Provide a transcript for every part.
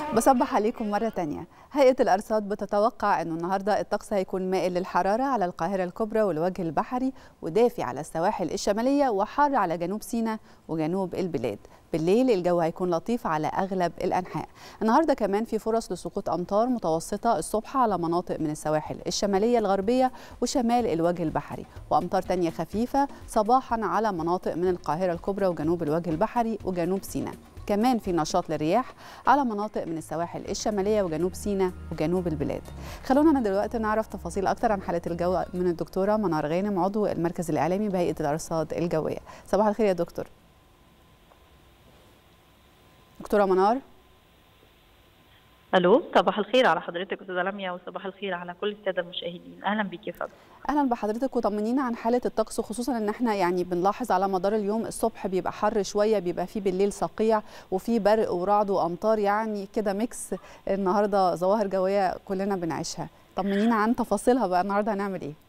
بصبح عليكم مرة تانية هيئة الأرصاد بتتوقع أنه النهاردة الطقس هيكون مائل للحرارة على القاهرة الكبرى والوجه البحري ودافي على السواحل الشمالية وحار على جنوب سيناء وجنوب البلاد بالليل الجو هيكون لطيف على أغلب الأنحاء النهاردة كمان في فرص لسقوط أمطار متوسطة الصبح على مناطق من السواحل الشمالية الغربية وشمال الوجه البحري وأمطار تانية خفيفة صباحا على مناطق من القاهرة الكبرى وجنوب الوجه البحري وجنوب سيناء كمان في نشاط للرياح على مناطق من السواحل الشمالية وجنوب سيناء وجنوب البلاد خلونا دلوقتي نعرف تفاصيل أكتر عن حالة الجو من الدكتورة منار غانم عضو المركز الإعلامي بهيئة الأرصاد الجوية صباح الخير يا دكتور دكتورة منار الو صباح الخير على حضرتك استاذه لميا وصباح الخير على كل الساده المشاهدين اهلا بيك يا فندم اهلا بحضرتك وطمنينا عن حاله الطقس خصوصا ان احنا يعني بنلاحظ على مدار اليوم الصبح بيبقى حر شويه بيبقى فيه بالليل صقيع وفي برق ورعد وامطار يعني كده ميكس النهارده ظواهر جويه كلنا بنعيشها طمنينا عن تفاصيلها بقى النهارده هنعمل ايه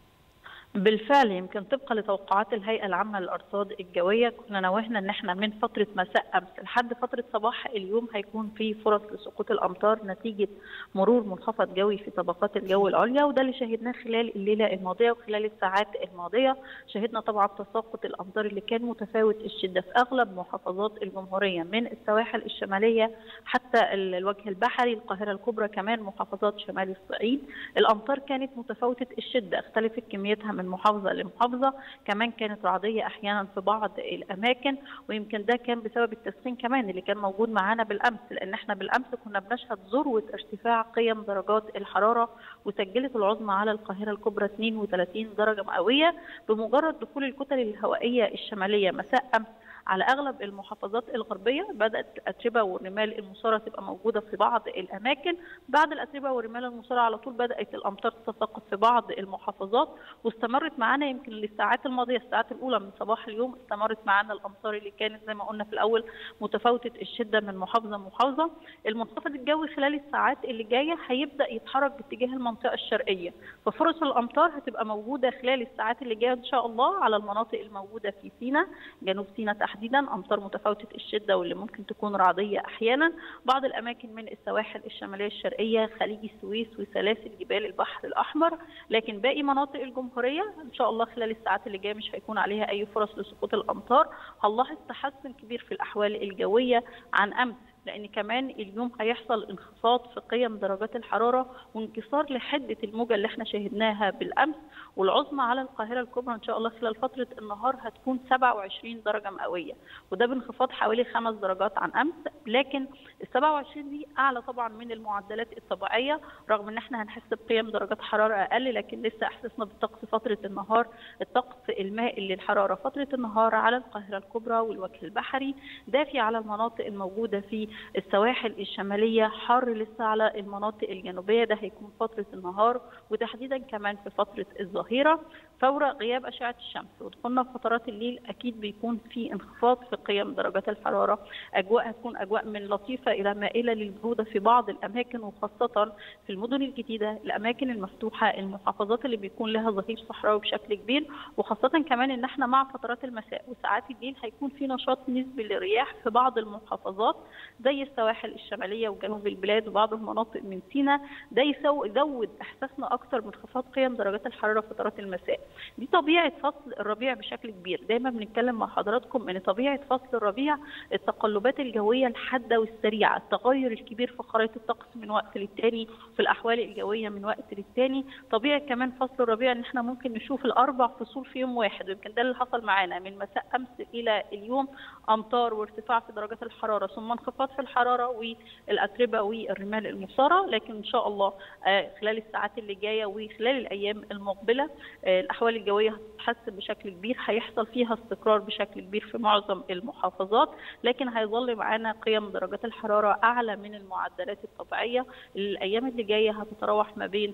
بالفعل يمكن طبقا لتوقعات الهيئه العامه للارصاد الجويه كنا نوهنا ان احنا من فتره مساء امس لحد فتره صباح اليوم هيكون في فرص لسقوط الامطار نتيجه مرور منخفض جوي في طبقات الجو العليا وده اللي شهدناه خلال الليله الماضيه وخلال الساعات الماضيه شهدنا طبعا تساقط الامطار اللي كان متفاوت الشده في اغلب محافظات الجمهوريه من السواحل الشماليه حتى الوجه البحري القاهره الكبرى كمان محافظات شمال الصعيد الامطار كانت متفاوته الشده اختلفت كميتها من محافظه لمحافظه كمان كانت رعديه احيانا في بعض الاماكن ويمكن ده كان بسبب التسخين كمان اللي كان موجود معانا بالامس لان احنا بالامس كنا بنشهد ذروه ارتفاع قيم درجات الحراره وسجلت العظمى على القاهره الكبرى 32 درجه مئويه بمجرد دخول الكتل الهوائيه الشماليه مساء امس على اغلب المحافظات الغربيه بدات الاتربه والرمال المثاره تبقى موجوده في بعض الاماكن بعد الاتربه والرمال المثاره على طول بدات الامطار تتساقط في بعض المحافظات واستمرت معانا يمكن للساعات الماضيه الساعات الاولى من صباح اليوم استمرت معانا الامطار اللي كانت زي ما قلنا في الاول متفاوته الشده من محافظه لمحافظه المنخفض الجوي خلال الساعات اللي جايه هيبدا يتحرك باتجاه المنطقه الشرقيه ففرص الامطار هتبقى موجوده خلال الساعات اللي جايه ان شاء الله على المناطق الموجوده في سيناء جنوب سيناء تحديدا امطار متفاوته الشده واللي ممكن تكون رعديه احيانا بعض الاماكن من السواحل الشماليه الشرقيه خليج السويس وسلاسل جبال البحر الاحمر لكن باقي مناطق الجمهوريه ان شاء الله خلال الساعات اللي جايه مش هيكون عليها اي فرص لسقوط الامطار هنلاحظ تحسن كبير في الاحوال الجويه عن امس لان كمان اليوم هيحصل انخفاض في قيم درجات الحراره وانكسار لحده الموجه اللي احنا شاهدناها بالامس والعظمى على القاهره الكبرى ان شاء الله خلال فتره النهار هتكون 27 درجه مئويه وده بانخفاض حوالي 5 درجات عن امس لكن ال 27 دي اعلى طبعا من المعدلات الطبيعيه رغم ان احنا هنحس بقيم درجات حراره اقل لكن لسه احساسنا بالطقس فتره النهار الطقس المائل للحراره فتره النهار على القاهره الكبرى والوجه البحري دافي على المناطق الموجوده في السواحل الشماليه حر لسه على المناطق الجنوبيه ده هيكون فتره النهار وتحديدا كمان في فتره الظهيره فور غياب اشعه الشمس ودخولنا في فترات الليل اكيد بيكون في انخفاض في قيم درجات الحراره اجواء هتكون اجواء من لطيفه الى مائله للبروده في بعض الاماكن وخاصه في المدن الجديده الاماكن المفتوحه المحافظات اللي بيكون لها ظهير صحراوي بشكل كبير وخاصه كمان ان احنا مع فترات المساء وساعات الليل هيكون في نشاط نسبي للرياح في بعض المحافظات زي السواحل الشماليه وجنوب البلاد وبعض المناطق من سيناء ده يزود احساسنا اكثر من انخفاض قيم درجات الحراره فترات المساء دي طبيعه فصل الربيع بشكل كبير دايما بنتكلم مع حضراتكم ان طبيعه فصل الربيع التقلبات الجويه الحاده والسريعه التغير الكبير في خرائط الطقس من وقت للتاني في الاحوال الجويه من وقت للتاني طبيعه كمان فصل الربيع ان احنا ممكن نشوف الاربع فصول في يوم واحد ويمكن ده اللي حصل معانا من مساء امس الى اليوم امطار وارتفاع في درجات الحراره ثم انخفاض في الحراره والاتربه والرمال المثاره لكن ان شاء الله خلال الساعات اللي جايه وخلال الايام المقبله الاحوال الجويه هتتحسن بشكل كبير هيحصل فيها استقرار بشكل كبير في معظم المحافظات لكن هيظل معانا قيم درجات الحراره اعلى من المعدلات الطبيعيه الايام اللي جايه هتتراوح ما بين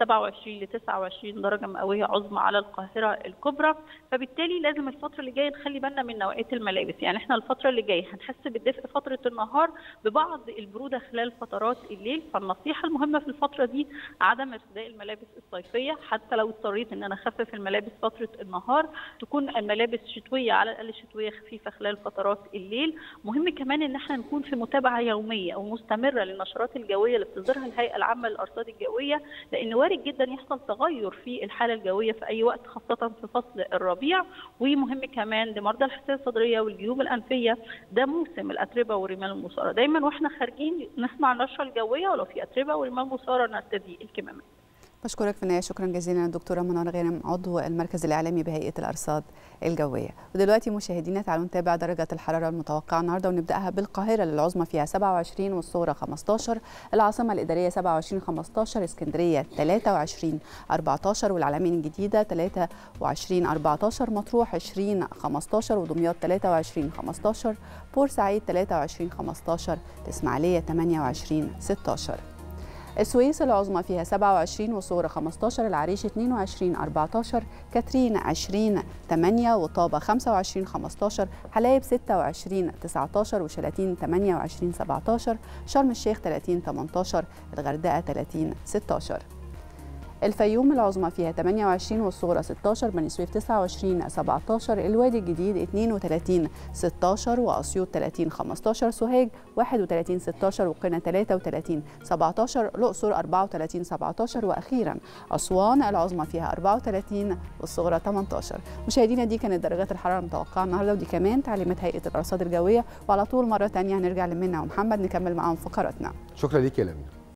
27 ل 29 درجه مئويه عظمى على القاهره الكبرى فبالتالي لازم الفتره اللي جايه نخلي بالنا من نوعيه الملابس يعني احنا الفتره اللي جايه هنحس بالدفء فتره النهار النهار ببعض البروده خلال فترات الليل فالنصيحه المهمه في الفتره دي عدم ارتداء الملابس الصيفيه حتى لو اضطريت ان انا اخفف الملابس فتره النهار تكون الملابس شتويه على الاقل شتويه خفيفه خلال فترات الليل مهم كمان ان احنا نكون في متابعه يوميه او مستمره للنشرات الجويه اللي بتصدرها الهيئه العامه للارصاد الجويه لان وارد جدا يحصل تغير في الحاله الجويه في اي وقت خاصه في فصل الربيع ومهم كمان لمرضى الحساسيه الصدريه والجيوب الانفيه ده موسم الاتربه والرمال المثاره دايما واحنا خارجين نسمع النشره الجويه ولو في اتربه ورمال مثاره نرتدي الكمامات بشكرك في النهايه شكرا جزيلا الدكتوره منار غانم عضو المركز الاعلامي بهيئه الارصاد الجويه ودلوقتي مشاهدينا تعالوا نتابع درجه الحراره المتوقعه النهارده ونبداها بالقاهره العظمى فيها 27 والصغرى 15 العاصمه الاداريه 27 15 اسكندريه 23 14 والعلمين الجديده 23 14 مطروح 20 15 ودمياط 23 15 بورسعيد 23 15 الاسماعيليه 28 16 السويس العظمى فيها 27 والصغرى 15 العريش 22 14 كاترين 20 8 وطابة 25 15 حلايب 26 19 وشلاتين 28 17 شرم الشيخ 30 18 الغردقة 30 16 الفيوم العظمى فيها 28 والصغرى 16 بني سويف 29 17 الوادي الجديد 32 16 واسيوط 30 15 سوهاج 31 16 وقنا 33 17 الاقصر 34 17 واخيرا اسوان العظمى فيها 34 والصغرى 18 مشاهدينا دي كانت درجات الحراره المتوقعه النهارده ودي كمان تعليمات هيئه الارصاد الجويه وعلى طول مره ثانيه هنرجع لمنى ومحمد نكمل معاهم فقراتنا شكرا ليك يا لميا